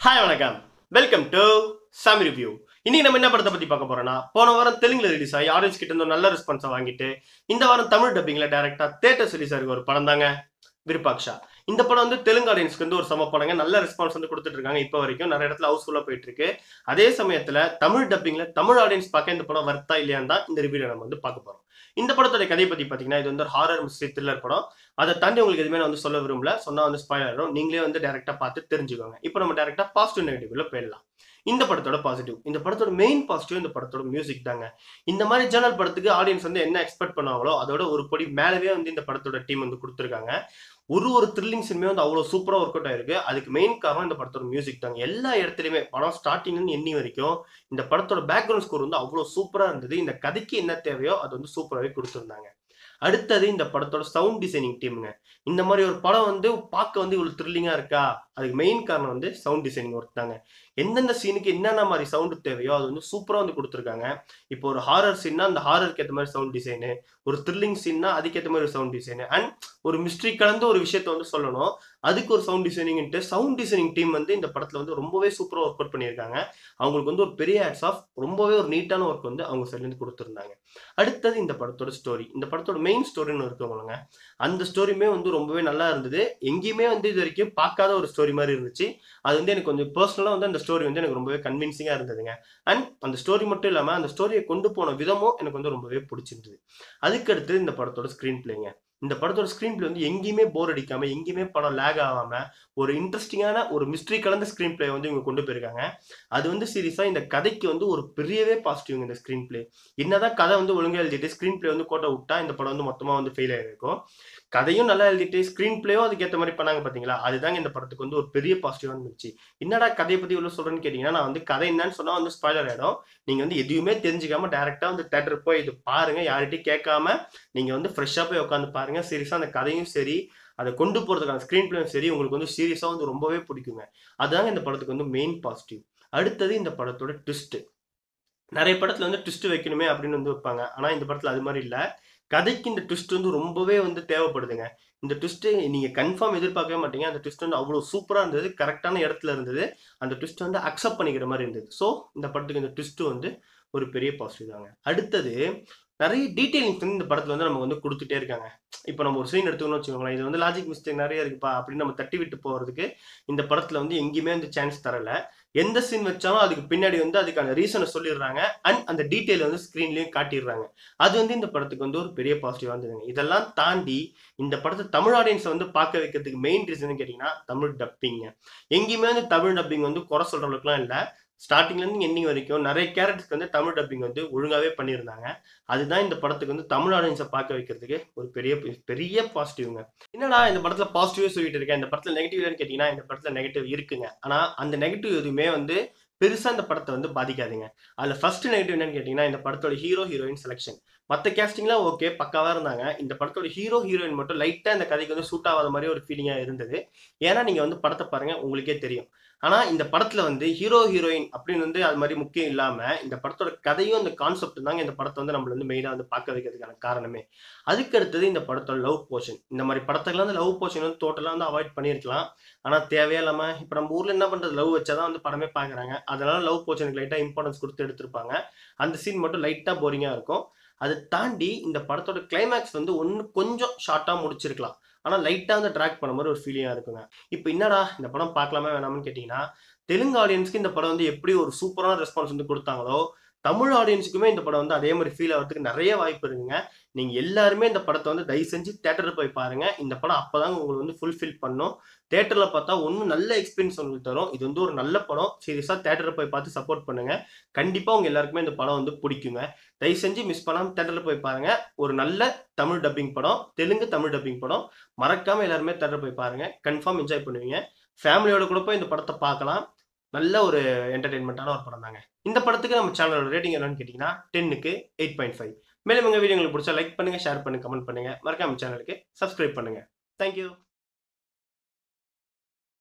hi வணக்கம் welcome to சாமி review இன்னைக்கு நம்ம என்ன படத்தை பத்தி பார்க்க போறோம்னா போன வாரம் தெலுங்குல ரிலீஸ் ஆகி ஆடியன்ஸ் கிட்ட இருந்து ஒரு நல்ல ரெஸ்பான்ஸை வாங்கிட்டு இந்த வாரம் தமிழ் டப்பிங்ல டைரக்டா தேட்டர்ஸ் ரிலீஸ் ஆகிருக்க ஒரு படம் தாங்க விருப்பாக்ஷா இந்த படம் வந்து தெலுங்கு ஆடியன்ஸ்க்கு வந்து ஒரு சம படங்க நல்ல ரெஸ்பான்ஸ் வந்து கொடுத்துட்டு இருக்காங்க இப்போ வரைக்கும் நிறைய இடத்துல ஹவுஸ்ஃபுல்லா போயிட்டு இருக்கு அதே சமயத்துல தமிழ் டப்பிங்ல தமிழ் ஆடியன்ஸ் பார்க்க இந்த படம் வர்த்தா இல்லையான்னு தான் இந்த ரிவ்யூல நம்ம வந்து பார்க்க போறோம் இந்த படத்தோட கதையை பத்தி பாத்தீங்கன்னா இது வந்து ஒரு ஹாரர் மிஸ்ட்ரி த்ரில்லர் படம் அதை தாண்டி உங்களுக்கு எதுவுமே நான் வந்து சொல்ல விரும்பல சொன்னா வந்து ஸ்பாயில் ஆயிடும் நீங்களே வந்து டேரக்டா பார்த்து தெரிஞ்சுக்கோங்க இப்போ நம்ம டேரக்டா பாசிட்டிவ் நெகட்டிவ்ல போயிடலாம் இந்த படத்தோட பாசிட்டிவ் இந்த படத்தோட மெயின் பாசிட்டிவ் இந்த படத்தோட மியூசிக் தாங்க இந்த மாதிரி ஜேர்னல் படத்துக்கு ஆடியன்ஸ் வந்து என்ன எக்ஸ்பெக்ட் பண்ணுவாங்களோ அதோட ஒரு பொடி மேலவே வந்து இந்த படத்தோட டீம் வந்து கொடுத்துருக்காங்க ஒரு ஒரு த்ரில்லிங் சினிமே வந்து அவ்வளோ சூப்பராக ஒர்க் அவுட் ஆயிருக்கு அதுக்கு மெயின் காரணம் இந்த படத்தோட மியூசிக் தாங்க எல்லா இடத்துலையுமே படம் ஸ்டார்டிங்னு எண்ணி வரைக்கும் இந்த படத்தோட பேக்ரவுண்ட் ஸ்கோர் வந்து அவ்வளோ சூப்பராக இருந்தது இந்த கதைக்கு என்ன தேவையோ அது வந்து சூப்பராகவே கொடுத்துருந்தாங்க அடுத்தது இந்த படத்தோட சவுண்ட் டிசைனிங் டீமுங்க இந்த மாதிரி ஒரு படம் வந்து பார்க்க வந்து இவ்வளோ த்ரில்லிங்காக இருக்கா அதுக்கு மெயின் காரணம் வந்து சவுண்ட் டிசைனிங் ஒர்க் தாங்க எந்தெந்த சீனுக்கு என்னென்ன மாதிரி சவுண்டு தேவையோ அது வந்து சூப்பராக வந்து கொடுத்துருக்காங்க இப்போ ஒரு ஹாரர் சீன்னா அந்த ஹாரருக்கு ஏற்ற மாதிரி சவுண்ட் டிசைனு ஒரு த்ரில்லிங் சீன்னா அதுக்கேற்ற மாதிரி ஒரு சவுண்ட் டிசைனு அண்ட் ஒரு மிஸ்ட்ரி கலந்து ஒரு விஷயத்த வந்து சொல்லணும் அதுக்கு ஒரு சவுண்ட் டிசைனிங்ட்டு சவுண்ட் டிசைனிங் டீம் வந்து இந்த படத்தில் வந்து ரொம்பவே சூப்பராக ஒர்க் அவுட் பண்ணியிருக்காங்க அவங்களுக்கு வந்து ஒரு பெரிய ஹேட்ஸ் ஆஃப் ரொம்பவே ஒரு நீட்டான ஒர்க் வந்து அவங்க சைட்லேருந்து கொடுத்துருந்தாங்க அடுத்தது இந்த படத்தோட ஸ்டோரி இந்த படத்தோட மெயின் ஸ்டோரின்னு இருக்கவங்களுங்க அந்த ஸ்டோரியுமே வந்து ரொம்பவே நல்லா இருந்தது எங்கேயுமே வந்து இது வரைக்கும் பார்க்காத ஒரு ஸ்டோரி மாதிரி இருந்துச்சு அது வந்து எனக்கு கொஞ்சம் பர்சனலாக வந்து அந்த ஸ்டோரி வந்து எனக்கு ரொம்பவே கன்வின்சிங்காக இருந்ததுங்க அண்ட் அந்த ஸ்டோரி மட்டும் இல்லாமல் அந்த ஸ்டோரியை கொண்டு போன விதமும் எனக்கு வந்து ரொம்பவே பிடிச்சிருந்தது அதுக்கடுத்து இந்த படத்தோட ஸ்க்ரீன் பிளேங்க இந்த படத்தோட ஸ்க்ரீன் பிளே வந்து எங்கேயுமே போர் அடிக்காம எங்கேயுமே படம் லேக் ஆகாம ஒரு இன்ட்ரெஸ்டிங்கான ஒரு மிஸ்ட்ரி கலந்த ஸ்க்ரீன் பிளே வந்து இவங்க கொண்டு போயிருக்காங்க அது வந்து சீரியஸா இந்த கதைக்கு வந்து ஒரு பெரியவே பாசிட்டிவ் இந்த ஸ்க்ரீன் பிளே என்னதான் கதை வந்து ஒழுங்கா எழுதிட்டு ஸ்க்ரீன் பிளே வந்து கோட்டை விட்டா இந்த படம் வந்து மொத்தமா வந்து ஃபெயில் ஆயிருக்கும் கதையும் நல்லா எழுதிட்டு ஸ்க்ரீன் பிளேயும் அதுக்கேற்ற மாதிரி பண்ணாங்க பாத்தீங்களா அதுதாங்க இந்த படத்துக்கு வந்து ஒரு பெரிய பாசிட்டிவா இருந்துச்சு என்னடா கதையை பத்தி இவ்வளவு சொல்றேன்னு கேட்டீங்கன்னா நான் வந்து கதை என்னன்னு சொன்னா வந்து ஸ்பாய்லர் ஆயிடும் நீங்க வந்து எதுவுமே தெரிஞ்சுக்காம டேரக்டா வந்து தேட்டர் போய் இது பாருங்க யார்கிட்டயும் கேட்காம நீங்க வந்து ஃப்ரெஷ்ஷா போய் உட்காந்து பாருங்க சீரியஸா அந்த கதையும் சரி அதை கொண்டு போறதுக்கான ஸ்க்ரீன் பிளேயும் சரி உங்களுக்கு வந்து சீரியஸா வந்து ரொம்பவே பிடிக்குங்க அதுதாங்க இந்த படத்துக்கு வந்து மெயின் பாசிட்டிவ் அடுத்தது இந்த படத்தோட ட்விஸ்ட் நிறைய படத்துல வந்து ட்விஸ்ட் வைக்கணுமே அப்படின்னு வந்து வைப்பாங்க ஆனா இந்த படத்துல அது மாதிரி இல்ல கதைக்கு இந்த ட்விஸ்ட் வந்து ரொம்பவே வந்து தேவைப்படுதுங்க இந்த ட்விஸ்ட் நீங்க கன்ஃபார்ம் எதிர்பார்க்கவே மாட்டீங்க அந்த ட்விஸ்ட் வந்து அவ்வளவு சூப்பரா இருந்தது கரெக்டான இடத்துல இருந்தது அந்த ட்விஸ்ட் வந்து அக்செப்ட் பண்ணிக்கிற மாதிரி இருந்தது ஸோ இந்த படத்துக்கு இந்த ட்விஸ்ட் வந்து ஒரு பெரிய பாசிட்டிவ் தாங்க அடுத்தது நிறைய டீட்டெயிலிங்ஸ் வந்து இந்த படத்துல வந்து நம்ம வந்து கொடுத்துட்டே இருக்காங்க இப்போ நம்ம ஒரு சீன் எடுத்துக்கணும்னு வச்சுக்கோங்களேன் இது வந்து லாஜிக் மிஸ்டேக் நிறைய இருக்குப்பா அப்படின்னு நம்ம தட்டி விட்டு போறதுக்கு இந்த படத்துல வந்து எங்கேயுமே வந்து சான்ஸ் தரல எந்த சீன் வச்சாலும் அதுக்கு பின்னாடி வந்து அதுக்கான ரீசனை சொல்லிடுறாங்க அண்ட் அந்த டீட்டெயில் வந்து ஸ்க்ரீன்லயும் காட்டிடுறாங்க அது வந்து இந்த படத்துக்கு வந்து ஒரு பெரிய பாசிட்டிவா இருந்ததுங்க இதெல்லாம் தாண்டி இந்த படத்தை தமிழ் ஆடியன்ஸை வந்து பார்க்க வைக்கிறதுக்கு மெயின் ரீசன் கேட்டிங்கன்னா தமிழ் டப்பிங்க எங்கேயுமே வந்து தமிழ் டப்பிங் வந்து குறை சொல்ற அளவுக்குலாம் இல்லை ஸ்டார்டிங்லேருந்து எண்டிங் வரைக்கும் நிறைய கேரக்டர்ஸ்க்கு வந்து தமிழ் டப்பிங் வந்து ஒழுங்காகவே பண்ணியிருந்தாங்க அதுதான் இந்த படத்துக்கு வந்து தமிழ் ஆடியன்ஸை பார்க்க வைக்கிறதுக்கு ஒரு பெரிய பெரிய பாசிட்டிவ்ங்க என்னடா இந்த படத்தில் பாசிட்டிவே சொல்லிட்டு இருக்கேன் இந்த படத்தில் நெகட்டிவ் இல்லைன்னு கேட்டிங்கன்னா இந்த படத்தில் நெகட்டிவ் இருக்குங்க ஆனால் அந்த நெகட்டிவ் எதுவுமே வந்து பெருசாக இந்த படத்தை வந்து பாதிக்காதுங்க அதில் ஃபர்ஸ்ட் நெகட்டிவ் என்னன்னு கேட்டிங்கன்னா இந்த படத்தோட ஹீரோ ஹீரோயின் செலெக்ஷன் மற்ற கேஸ்டிங்லாம் ஓகே பக்காவாக இருந்தாங்க இந்த படத்தோட ஹீரோ ஹீரோயின் மட்டும் லைட்டாக இந்த கதைக்கு வந்து சூட் ஆகாத மாதிரி ஒரு ஃபீலிங்காக இருந்தது ஏன்னா நீங்கள் வந்து படத்தை பாருங்கள் உங்களுக்கே தெரியும் ஆனால் இந்த படத்தில் வந்து ஹீரோ ஹீரோயின் அப்படின்னு வந்து அது மாதிரி முக்கியம் இல்லாமல் இந்த படத்தோட கதையும் இந்த கான்செப்ட் தாங்க இந்த படத்தை வந்து நம்மள வந்து மெயினாக வந்து பார்க்க வைக்கிறதுக்கான காரணமே அதுக்கு அடுத்தது இந்த படத்தோட லவ் போர்ஷன் இந்த மாதிரி படத்துக்குலாம் வந்து லவ் போர்ஷன் வந்து டோட்டலாக வந்து அவாய்ட் பண்ணியிருக்கலாம் ஆனால் தேவையே இல்லாமல் இப்போ நம்ம ஊரில் என்ன பண்ணுறது லவ் வச்சா தான் வந்து படமே பார்க்குறாங்க அதனால லவ் போர்ஷனுக்கு லைட்டாக இம்பார்ட்டன்ஸ் கொடுத்து எடுத்திருப்பாங்க அந்த சீன் மட்டும் லைட்டாக போரிங்காக இருக்கும் அதை தாண்டி இந்த படத்தோட கிளைமேக்ஸ் வந்து ஒன்று கொஞ்சம் ஷார்ட்டாக முடிச்சிருக்கலாம் ஆனால் லைட்டாக வந்து ட்ராக் பண்ண மாதிரி ஒரு ஃபீலிங்காக இருக்குங்க இப்போ என்னடா இந்த படம் பார்க்கலாமா வேணாம்னு கேட்டிங்கன்னா தெலுங்கு ஆடியன்ஸ்க்கு இந்த படம் வந்து எப்படி ஒரு சூப்பரான ரெஸ்பான்ஸ் வந்து கொடுத்தாங்களோ தமிழ் ஆடியன்ஸுக்குமே இந்த படம் வந்து அதே மாதிரி ஃபீல் ஆகிறதுக்கு நிறைய வாய்ப்பு இருக்குங்க நீங்கள் எல்லாருமே இந்த படத்தை வந்து தயவு செஞ்சு தேட்டரில் போய் பாருங்க இந்த படம் அப்போதாங்க உங்களுக்கு வந்து ஃபுல்ஃபில் பண்ணும் தேட்டரில் பார்த்தா ஒன்றும் நல்ல எக்ஸ்பீரியன்ஸ் உங்களுக்கு தரும் இது வந்து ஒரு நல்ல படம் சீரியஸாக தேட்டரில் போய் பார்த்து சப்போர்ட் பண்ணுங்க கண்டிப்பாக உங்க எல்லாருக்குமே இந்த படம் வந்து பிடிக்குங்க தயவு செஞ்சு மிஸ் பண்ணாமல் தேட்டரில் போய் பாருங்க ஒரு நல்ல தமிழ் டப்பிங் படம் தெலுங்கு தமிழ் டப்பிங் படம் மறக்காம எல்லாருமே தேட்டர் போய் பாருங்க கன்ஃபார்ம் என்ஜாய் பண்ணுவீங்க ஃபேமிலியோட கூட போய் இந்த படத்தை பார்க்கலாம் நல்ல ஒரு என்டர்டைன்மெண்ட்டான ஒரு படம் தாங்க இந்த படத்துக்கு நம்ம சேனலோட ரேட்டிங் என்னன்னு கேட்டிங்கன்னா டென்னுக்கு எயிட் பாயிண்ட் ஃபைவ் மேலும் எங்கள் வீடியோ உங்களுக்கு பிடிச்சா லைக் பண்ணுங்க ஷேர் பண்ணுங்க கமெண்ட் பண்ணுங்க மறக்காம சேனலுக்கு சப்ஸ்கிரைப் பண்ணுங்க தேங்க்யூ